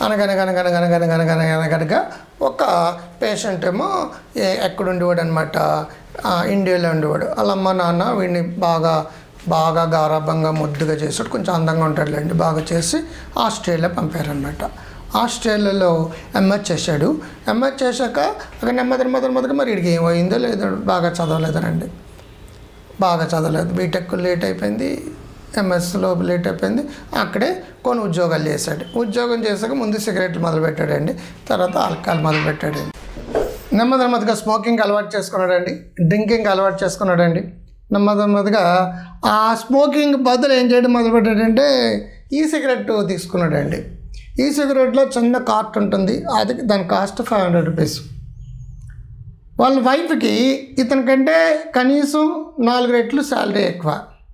అనగనగనగనగనగనగనగనగనగా ఒక పేషెంట్ ఏమో ఏ- ఎక్కడ ఉండేవాడు అనమాట ఇండియాలో ఉండేవాడు వాళ్ళ అమ్మ నాన్న వీడిని బాగా బాగా గారాభంగా ముద్దుగా చేసాడు కొంచెం అందంగా ఉంటాడులేండి బాగా చేసి ఆస్ట్రేలియా పంపారనమాట ఆస్ట్రేలియాలో ఎంఎస్ చేశాడు ఎంఎస్ చేశాక అక్కడ నెమ్మది నెమ్మది నెమ్మదిగా మరి వీడికి ఏమైందో లేదో బాగా చదవలేదనండి బాగా చదవలేదు బీటెక్ లేట్ అయిపోయింది ఎంఎస్లో లేట్ అయిపోయింది అక్కడే కొన్ని ఉద్యోగాలు చేశాడు ఉద్యోగం చేశాక ముందు సిగరెట్లు మొదలుపెట్టాడండి తర్వాత ఆల్కహాల్ మొదలుపెట్టాడండి నెమ్మది నెమ్మదిగా స్మోకింగ్ అలవాటు చేసుకున్నాడండి డ్రింకింగ్ అలవాటు చేసుకున్నాడండి నెమ్మది నెమ్మదిగా ఆ స్మోకింగ్ బదులు ఏం చేయడం మొదలుపెట్టాడంటే ఈ సిగరెట్ తీసుకున్నాడండి ఈ సిగరెట్లో చిన్న కార్ట్ ఉంటుంది అది దాని కాస్ట్ ఫైవ్ హండ్రెడ్ రూపీస్ వాళ్ళ వైఫ్కి ఇతనికంటే కనీసం నాలుగు రెట్లు శాలరీ ఎక్కువ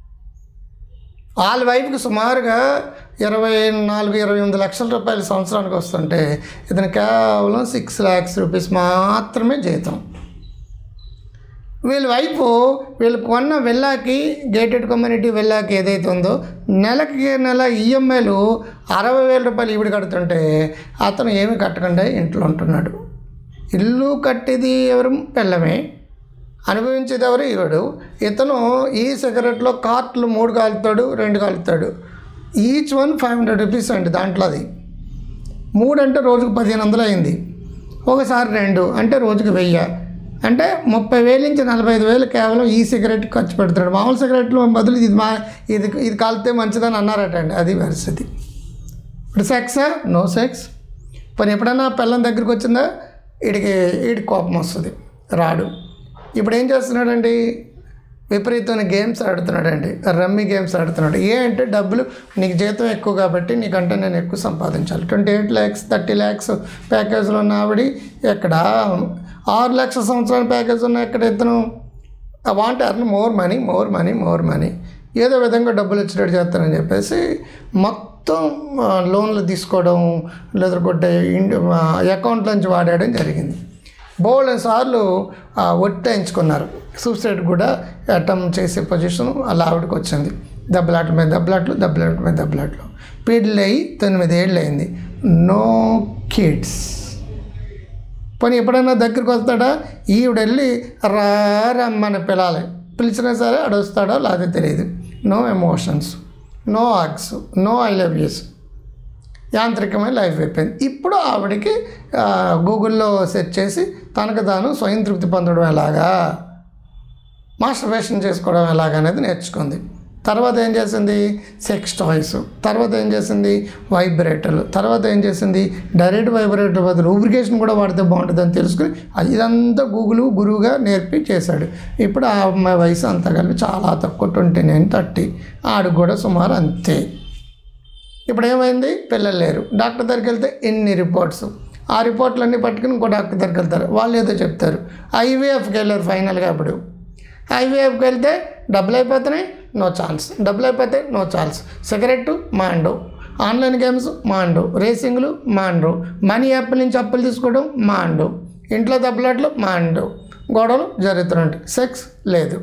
వాళ్ళ వైఫ్కి సుమారుగా ఇరవై నాలుగు ఇరవై ఎనిమిది లక్షల రూపాయలు సంవత్సరానికి వస్తుంటే ఇతను కేవలం సిక్స్ ల్యాక్స్ రూపీస్ మాత్రమే జీతం వీళ్ళ వైపు వీళ్ళు కొన్న వెళ్ళాకి గేటెడ్ కమ్యూనిటీ వెళ్ళాకి ఏదైతే ఉందో నెలకి నెల ఈఎంఐలు అరవై వేల రూపాయలు ఈవిడ కడుతుంటే అతను ఏమి కట్టకుండా ఇంట్లో ఉంటున్నాడు ఇల్లు కట్టేది ఎవరు పిల్లమే అనుభవించేది ఎవరు ఈవిడు ఇతను ఈ సిగరెట్లో కార్ట్లు మూడు కాలుతాడు రెండు కాలుతాడు each one five hundred rupees అండి దాంట్లో అది మూడు అంటే రోజుకు పదిహేను వందలు అయింది ఒకసారి రెండు అంటే రోజుకి వెయ్యి అంటే ముప్పై వేలు నుంచి నలభై ఐదు వేలు కేవలం ఈ సిగరెట్ ఖర్చు పెడతాడు మామూలు సిగరెట్లు బదులు ఇది మా ఇది ఇది కాలితే మంచిదని అన్నారట అండి అది పరిస్థితి ఇప్పుడు సెక్సా నో సెక్స్ పోనీ ఎప్పుడైనా పిల్లం దగ్గరికి వచ్చిందా వీడికి వీడికి కోపం వస్తుంది రాడు ఇప్పుడు ఏం చేస్తున్నాడండి విపరీతమైన గేమ్స్ ఆడుతున్నాడండి రమ్మీ గేమ్స్ ఆడుతున్నాడు ఏ అంటే డబ్బులు నీకు జీతం ఎక్కువ కాబట్టి నీకంటే నేను ఎక్కువ సంపాదించాలి twenty eight lakhs thirty lakhs ప్యాకేజ్లో ఉన్న ఆవిడ ఎక్కడ ఆరు లక్షల సంవత్సరాల ప్యాకేజ్ ఉన్న ఎక్కడ ఇతను want earn more money more money more money ఏదో విధంగా డబ్బులు వచ్చేటట్టు చేస్తానని చెప్పేసి మొత్తం ఆ, లోన్లు తీసుకోవడం లేదంటే ఇండి అకౌంట్ నుంచి వాడేయడం జరిగింది బోల్డ్ సార్లు ఆ, ఒట్టేయించుకున్నారు సూసైడ్ కూడా అటెంప్ట్ చేసే పొజిషన్ అలా ఆవిడకి వచ్చింది దెబ్బలాట్ల మీద దెబ్బలాట్లు దెబ్బలాట్ల మీద దెబ్బలాట్లు పీడిల్ అయ్యి తొమ్మిది ఏళ్ళు అయింది నో కిడ్స్ పోనీ ఎప్పుడైనా దగ్గరికి వస్తాడా ఈవిడ వెళ్ళి రా రమ్మని పిలాలి పిలిచినా సరే ఆడు వస్తాడో లేదో తెలియదు no emotions no hugs no I love yous యాంత్రికమైన లైఫ్ అయిపోయింది ఇప్పుడు ఆవిడకి ఆ, గూగుల్లో సెర్చ్ చేసి తనకు తాను స్వయం తృప్తి పొందడం ఎలాగా మాస్టర్బేషన్ చేసుకోవడం ఎలాగనేది నేర్చుకుంది తర్వాత ఏం చేసింది సెక్స్ టాయ్స్ తర్వాత ఏం చేసింది వైబ్రేటర్లు తర్వాత ఏం చేసింది డైరెక్ట్ వైబ్రేటర్ బదులు లూబ్రికేషన్ కూడా వాడితే బాగుంటుందని తెలుసుకుని అది ఇదంతా గూగుల్ గురువుగా నేర్పి చేశాడు ఇప్పుడు ఆ అమ్మాయి వయసు అంతా కలిపి చాలా తక్కువ ట్వంటీ నైన్ థర్టీ ఆడు కూడా సుమారు అంతే ఇప్పుడు ఏమైంది పిల్లలు లేరు డాక్టర్ దగ్గరికి వెళ్తే ఎన్ని రిపోర్ట్స్ ఆ రిపోర్ట్లన్నీ పట్టుకుని ఇంకో డాక్టర్ దగ్గరికి వెళ్తారు వాళ్ళు ఏదో చెప్తారు ఐవీఎఫ్కి వెళ్ళారు ఫైనల్గా అప్పుడు ఐవీఎఫ్కి వెళ్తే డబ్బులు అయిపోతున్నాయి నో ఛాన్స్ డబ్బులు అయిపోతే నో ఛాన్స్ సిగరెట్ మాండు ఆన్లైన్ గేమ్స్ మాండు రేసింగ్లు మాండు మనీ యాప్ నుంచి అప్పులు తీసుకోవడం మాండు ఇంట్లో దెబ్బలాట్లు మాండు గొడవలు జరుగుతుంటాయి సెక్స్ లేదు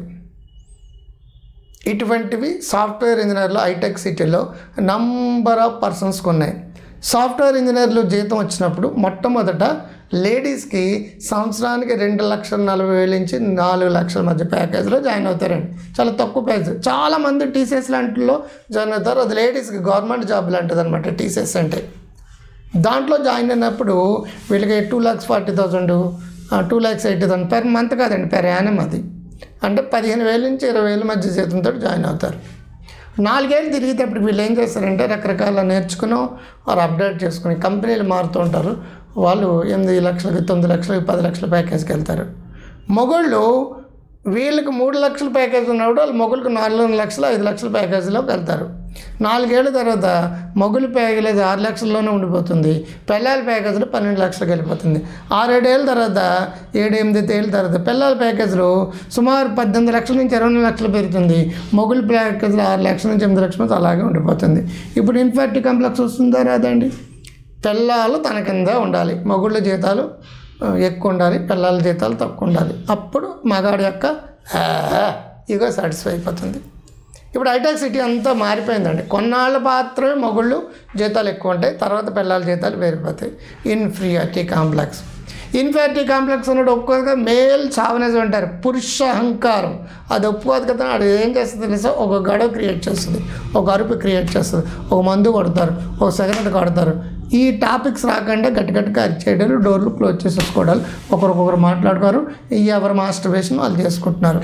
ఇటువంటివి సాఫ్ట్వేర్ ఇంజనీర్లు హైటెక్ సిటీలో నంబర్ ఆఫ్ పర్సన్స్కి ఉన్నాయి సాఫ్ట్వేర్ ఇంజనీర్లు జీతం వచ్చినప్పుడు మొట్టమొదట లేడీస్కి సంవత్సరానికి రెండు లక్షల నలభై వేల నుంచి నాలుగు లక్షల మధ్య ప్యాకేజ్లో జాయిన్ అవుతారండి చాలా తక్కువ ప్యాకేజ్ చాలామంది టీసీఎస్ లాంటిలో జాయిన్ అవుతారు అది లేడీస్కి గవర్నమెంట్ జాబ్ లాంటిది అనమాట టీసీఎస్ అంటే దాంట్లో జాయిన్ అయినప్పుడు వీళ్ళకి two lakhs forty thousand two lakhs eighty thousand per month కాదండి పెర్ యానం అది అంటే పదిహేను వేల నుంచి ఇరవై వేల మధ్య జీతంతో జాయిన్ అవుతారు నాలుగేళ్ళు తిరిగేటప్పుడు వీళ్ళు ఏం చేస్తారంటే రకరకాల నేర్చుకుని వారు అప్డేట్ చేసుకుని కంపెనీలు మారుతూ ఉంటారు వాళ్ళు ఎనిమిది లక్షలకి తొమ్మిది లక్షలకి పది లక్షల ప్యాకేజ్కి వెళ్తారు మొగోళ్ళు వీళ్ళకి మూడు లక్షల ప్యాకేజ్ ఉన్నప్పుడు వాళ్ళు మొగుళ్ళకి నాలుగు లక్షలు ఐదు లక్షల ప్యాకేజీలోకి వెళ్తారు నాలుగేళ్ల తర్వాత మొగులు ప్యాకేజ్ ఆరు లక్షల్లోనే ఉండిపోతుంది పిల్లల ప్యాకేజీలో పన్నెండు లక్షలకు వెళ్ళిపోతుంది ఆరేడేళ్ళ తర్వాత ఏడు ఎనిమిది ఏళ్ళ తర్వాత పిల్లల ప్యాకేజీలు సుమారు పద్దెనిమిది లక్షల నుంచి ఇరవై నాలుగు లక్షలు పెరుగుతుంది మొగులు ప్యాకేజీలో ఆరు లక్షల నుంచి ఎనిమిది లక్షల మధ్య అలాగే ఉండిపోతుంది ఇప్పుడు ఇన్ఫాక్ట్ కాంప్లెక్స్ వస్తుందా రాదండి పిల్లలు తన కింద ఉండాలి మొగుళ్ళ జీతాలు ఆ, ఎక్కువ ఉండాలి పిల్లల జీతాలు తక్కువ ఉండాలి అప్పుడు మగాడి యొక్క ఇగో సాటిస్ఫై అయిపోతుంది ఇప్పుడు హైటెక్ సిటీ అంతా మారిపోయిందండి కొన్నాళ్ళు మాత్రమే మొగుళ్ళు జీతాలు ఎక్కువ ఉంటాయి తర్వాత పిల్లల జీతాలు వేరిపోతాయి ఇన్ఫీరియారిటీ కాంప్లెక్స్ ఇన్ఫీరియారిటీ కాంప్లెక్స్ అన్నట్టు ఒప్పుకోదు మేల్ చావనేసి అంటారు పురుష అహంకారం అది ఒప్పుకోదు కదా అది ఏం చేస్తుంది తెలుసా ఒక గడవ క్రియేట్ చేస్తుంది ఒక అరుపు క్రియేట్ చేస్తుంది ఒక మందు కొడతారు ఒక సిగరెట్ కొడతారు ఈ టాపిక్స్ రాకుండా గట్టి గట్టిగా అరిచేయడాలు డోర్లు క్లోజ్ చేసేసుకోవడాలు ఒకరికొకరు మాట్లాడుకోరు ఎవరి మాస్టర్బేషన్ వాళ్ళు చేసుకుంటున్నారు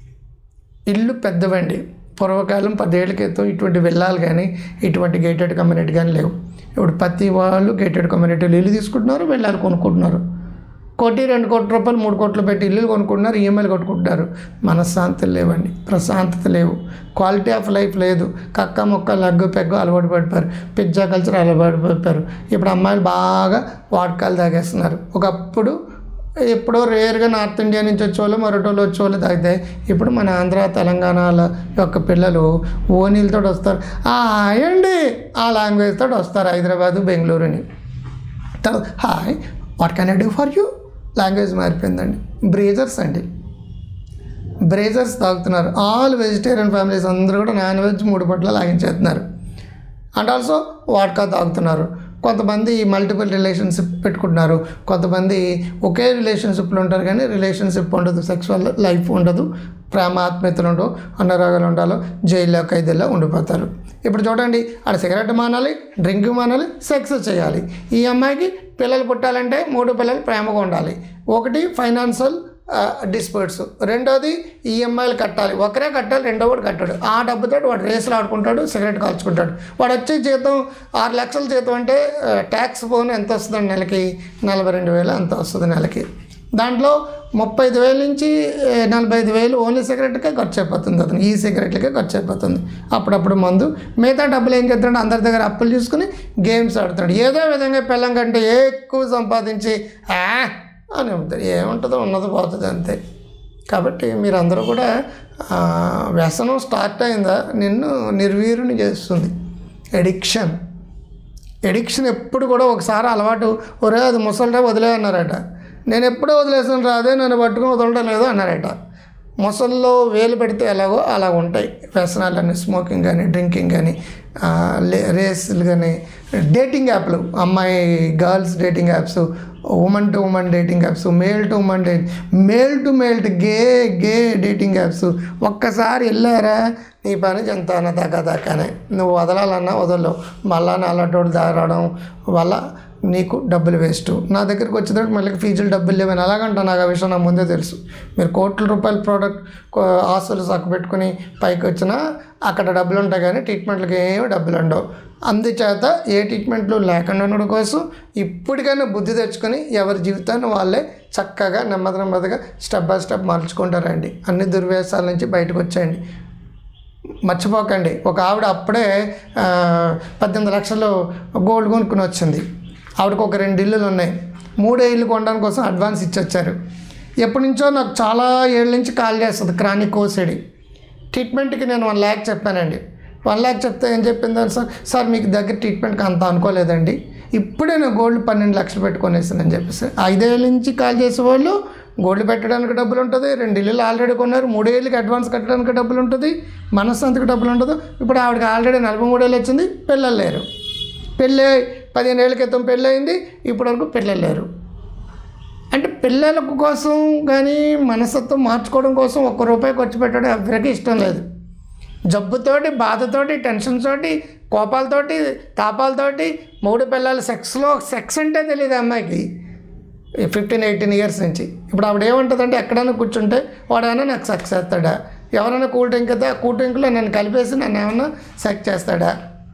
ఇల్లు పెద్దవండి పూర్వకాలం పదేళ్ల క్రితం ఇటువంటి వెళ్ళాలి కానీ ఇటువంటి గేటెడ్ కమ్యూనిటీ కానీ లేవు ఇప్పుడు ప్రతి వాళ్ళు గేటెడ్ కమ్యూనిటీలు ఇల్లు తీసుకుంటున్నారు వెళ్ళాలి కొనుక్కుంటున్నారు కోటి రెండు కోట్ల రూపాయలు మూడు కోట్లు పెట్టి ఇల్లు కొనుక్కుంటున్నారు ఈఎంఐలు కొట్టుకుంటున్నారు మనశ్శాంతి లేవండి ప్రశాంతత లేవు క్వాలిటీ ఆఫ్ లైఫ్ లేదు కక్క మొక్క లగ్గు పెగ్గు అలవాటు పడిపోయారు పిజ్జా కల్చర్ అలవాటు పడిపోయారు ఇప్పుడు అమ్మాయిలు బాగా వాడకాలు తాగేస్తున్నారు ఒకప్పుడు ఎప్పుడో రేర్గా నార్త్ ఇండియా నుంచి వచ్చేవాళ్ళు మరొకళ్ళు వచ్చేవాళ్ళు తాగితే ఇప్పుడు మన ఆంధ్ర తెలంగాణల యొక్క పిల్లలు ఓనీలతో వస్తారు అండి ఆ లాంగ్వేజ్ తోటి వస్తారు హైదరాబాదు బెంగళూరుని తర్వాత hi what can I do for you language మారిపోయిందండి బ్రేజర్స్ అండి బ్రేజర్స్ తాగుతున్నారు ఆల్ వెజిటేరియన్ ఫ్యామిలీస్ అందరూ కూడా నాన్ వెజ్ మూడు పట్ల లాగించేస్తున్నారు అండ్ ఆల్సో వాడ్కా తాగుతున్నారు కొంతమంది మల్టిపుల్ రిలేషన్షిప్ పెట్టుకుంటున్నారు కొంతమంది ఒకే రిలేషన్షిప్లో ఉంటారు కానీ రిలేషన్షిప్ ఉండదు సెక్సువల్ లైఫ్ ఉండదు ప్రేమ ఆత్మీయతలు ఉండవు అన్నరాగాలు ఉండాలో జైల్లో ఖైదీల్లో ఉండిపోతారు ఇప్పుడు చూడండి ఆడ సిగరెట్ మానాలి డ్రింక్ మానాలి సెక్స్ చేయాలి ఈ అమ్మాయికి పిల్లలు పుట్టాలంటే మూడు పిల్లలు ప్రేమగా ఉండాలి ఒకటి ఫైనాన్షియల్ డిస్ప్యూట్స్ రెండోది ఈఎంఐలు కట్టాలి ఒకరే కట్టాలి రెండో వాడు కట్టాడు ఆ డబ్బుతో వాడు రేసులు ఆడుకుంటాడు సిగరెట్ కాల్చుకుంటాడు వాడు వచ్చే జీతం ఆరు లక్షల జీతం అంటే ట్యాక్స్ పోను ఎంత వస్తుందండి నెలకి నలభై రెండు వేలు అంత వస్తుంది నెలకి దాంట్లో ముప్పై ఐదు వేల నుంచి ఏ, నలభై ఐదు వేలు ఓన్లీ సిగరెట్కే ఖర్చు అయిపోతుంది అతను ఈ సిగరెట్లకే ఖర్చు అయిపోతుంది అప్పుడప్పుడు మందు మిగతా డబ్బులు ఏం చేస్తాడు అందరి దగ్గర అప్పులు తీసుకుని గేమ్స్ ఆడుతాడు ఏదో విధంగా పిల్లం కంటే ఎక్కువ సంపాదించి "ఆ" అని ఉంటారు ఏముంటుందో ఉన్నది పోతుంది అంతే కాబట్టి మీరందరూ కూడా ఆ, వ్యసనం స్టార్ట్ అయిందా నిన్ను నిర్వీర్యుని చేస్తుంది ఎడిక్షన్ ఎడిక్షన్ ఎప్పుడు కూడా ఒకసారి అలవాటు ఒరే అది ముసలిరా వదిలే అన్నారట నేను ఎప్పుడో వదిలేసాను రా అదే నన్ను పట్టుకుని వదలడం లేదు అన్నారట ముసల్లో వేలు పెడితే ఎలాగో అలా ఉంటాయి వ్యసనాలన్నీ స్మోకింగ్ కానీ డ్రింకింగ్ కానీ ఆ, లే- రేసులు కానీ డేటింగ్ యాప్లు అమ్మాయి girls dating apps women to women dating apps male to women date male to male to gay gay dating apps ఒక్కసారి వెళ్ళారా నీ పని చెంతాన దాకా దాకానే నువ్వు వదలాలన్నా వదలవు మళ్ళా నాలటోడు దారడం వల్ల నీకు డబ్బులు వేస్ట్ నా దగ్గరికి వచ్చేటప్పుడు మళ్ళీ ఫీజులు డబ్బులు లేవని అలాగంటా నాకు ఆ విషయం నాకు ముందే తెలుసు మీరు కోట్ల రూపాయల ప్రోడక్ట్ ఆస్తులు సక్కు పెట్టుకుని పైకి వచ్చినా అక్కడ డబ్బులు ఉంటాయి కానీ ట్రీట్మెంట్లకి ఏమి డబ్బులు ఉండవు అందుచేత ఏ ట్రీట్మెంట్లు లేకుండా ఉండడం కోసం ఇప్పటికైనా బుద్ధి తెచ్చుకొని ఎవరి జీవితాన్ని వాళ్ళే చక్కగా నెమ్మది నెమ్మదిగా స్టెప్ బై స్టెప్ మార్చుకుంటారండి అన్ని దుర్వ్యాసాల నుంచి బయటకు వచ్చేయండి మర్చిపోకండి ఒక ఆవిడ అప్పుడే ఆ, పద్దెనిమిది లక్షలు గోల్డ్ కొనుక్కుని వచ్చింది ఆవిడకు ఒక రెండు ఇల్లులు ఉన్నాయి మూడే ఇల్లు కొనడానికి కోసం అడ్వాన్స్ ఇచ్చొచ్చారు ఎప్పటి నుంచో నాకు చాలా ఏళ్ళ నుంచి కాల్ చేస్తుంది క్రానిక్ కోసిడి ట్రీట్మెంట్కి నేను వన్ ల్యాక్ చెప్పానండి వన్ ల్యాక్ చెప్తే ఏం చెప్పింది సార్ సార్ మీకు దగ్గర ట్రీట్మెంట్కి అంత అనుకోలేదండి ఇప్పుడే నేను గోల్డ్ పన్నెండు లక్షలు పెట్టుకొనేసానని చెప్పేసి ఐదేళ్ళ నుంచి కాల్ చేసేవాళ్ళు గోల్డ్ పెట్టడానికి డబ్బులు ఉంటుంది రెండు ఇల్లులు ఆల్రెడీ కొన్నారు మూడేళ్ళకి అడ్వాన్స్ కట్టడానికి డబ్బులు ఉంటుంది మనశ్శాంతికి డబ్బులు ఉండదు ఇప్పుడు ఆవిడకి ఆల్రెడీ నలభై మూడేళ్ళు వచ్చింది పిల్లలు లేరు పెళ్ళి పదిహేను ఏళ్ళ క్రితం పెళ్ళి అయింది ఇప్పటివరకు పిల్లలు లేరు అంటే పిల్లల కోసం కానీ మనస్తత్వం మార్చుకోవడం కోసం ఒక్క రూపాయి ఖర్చు పెట్టడం ఎవరికి ఇష్టం లేదు జబ్బుతోటి బాధతోటి టెన్షన్ తోటి కోపాలతోటి తాపాలతోటి మూడు పిల్లల సెక్స్లో సెక్స్ అంటే తెలియదు ఆ అమ్మాయికి ఫిఫ్టీన్ ఎయిటీన్ ఇయర్స్ నుంచి ఇప్పుడు ఆవిడ ఏమంటుందంటే ఎక్కడైనా కూర్చుంటే వాడైనా నాకు సెక్స్ చేస్తాడా ఎవరైనా కూల్ డ్రింక్ అయితే ఆ కూల్ డ్రింక్లో నన్ను కలిపేసి నన్ను ఏమన్నా సెక్స్ చేస్తాడా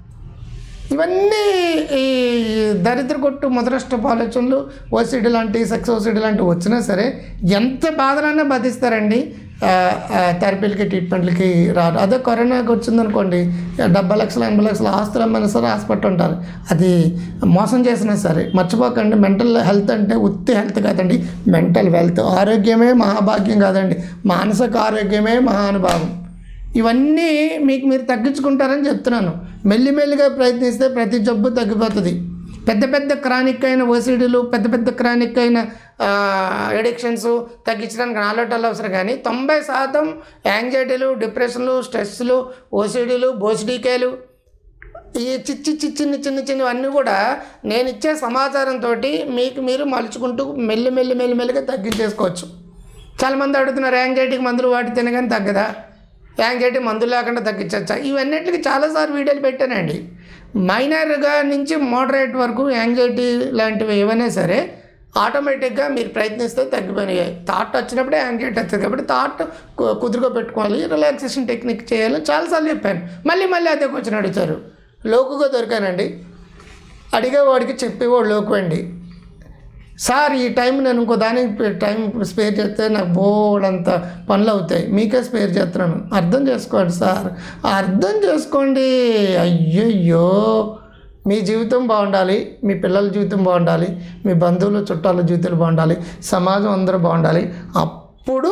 ఇవన్నీ ఈ దరిద్ర కొట్టు మొదలష్టపు ఆలోచనలు ఓసిడి లాంటి సెక్స్ ఓసిడి లాంటివి వచ్చినా సరే ఎంత బాధనైనా బాధిస్తారండి ఆ, ఆ, థెరపీలకి ట్రీట్మెంట్లకి రారు అదే కరోనాకి వచ్చిందనుకోండి డెబ్బై లక్షలు ఎనభై లక్షల ఆస్తులు అమ్మైనా సరే హాస్పిటల్ ఉంటారు అది మోసం చేసినా సరే మర్చిపోకండి మెంటల్ హెల్త్ అంటే ఉత్తి హెల్త్ కాదండి మెంటల్ వెల్త్ ఆరోగ్యమే మహాభాగ్యం కాదండి మానసిక ఆరోగ్యమే మహానుభావం ఇవన్నీ మీకు మీరు తగ్గించుకుంటారని చెప్తున్నాను మెల్లిమెల్లిగా ప్రయత్నిస్తే ప్రతి జబ్బు తగ్గిపోతుంది పెద్ద పెద్ద క్రానిక్ అయిన ఓసిడీలు పెద్ద పెద్ద క్రానిక్ అయిన ఎడిక్షన్స్ తగ్గించడానికి నాలుగు అవసరం కానీ తొంభై శాతం యాంగ్జైటీలు డిప్రెషన్లు స్ట్రెస్లు ఓసిడీలు బోసిడీకేలు ఈ చిచ్చి చి చిన్న చిన్న చిన్నవన్నీ కూడా నేను ఇచ్చే సమాచారంతో మీకు మీరు మలుచుకుంటూ మెల్లి మెల్లి మెల్లి మెల్లిగా తగ్గించేసుకోవచ్చు చాలామంది అడుగుతున్నారు యాంగ్జైటీకి మందులు వాడితేనే కానీ తగ్గదా యాంగ్జైటీ మందులు లేకుండా తగ్గించచ్చా ఇవన్నిటికి చాలాసార్లు వీడియోలు పెట్టానండి మైనర్గా నుంచి మోడరేట్ వరకు యాంగ్జైటీ లాంటివి ఏవైనా సరే ఆటోమేటిక్గా మీరు ప్రయత్నిస్తే తగ్గిపోయినాయి థాట్ వచ్చినప్పుడే యాంగ్జైటీ వస్తుంది కాబట్టి థాట్ కుదురుగా పెట్టుకోవాలి రిలాక్సేషన్ టెక్నిక్ చేయాలి చాలాసార్లు చెప్పాను మళ్ళీ మళ్ళీ అదే క్వశ్చన్ అడుగుతారు లోకుగా దొరికానండి అడిగేవాడికి చెప్పేవాడు లోకు అండి సార్ ఈ టైం నేను ఇంకో దానికి టైం స్పేర్ చేస్తే నాకు బోడంత పనులు అవుతాయి మీకే స్పేర్ చేస్తున్నాను అర్థం చేసుకోండి సార్ అర్థం చేసుకోండి అయ్యయ్యో మీ జీవితం బాగుండాలి మీ పిల్లల జీవితం బాగుండాలి మీ బంధువులు చుట్టాల జీవితాలు బాగుండాలి సమాజం అందరూ బాగుండాలి అప్పుడు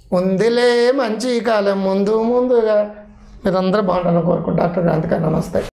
ఉందిలే మంచి కాలం ముందు ముందుగా మీరందరూ బాగుండాలని కోరుకుంటా డాక్టర్ క్రాంతికారి నమస్తే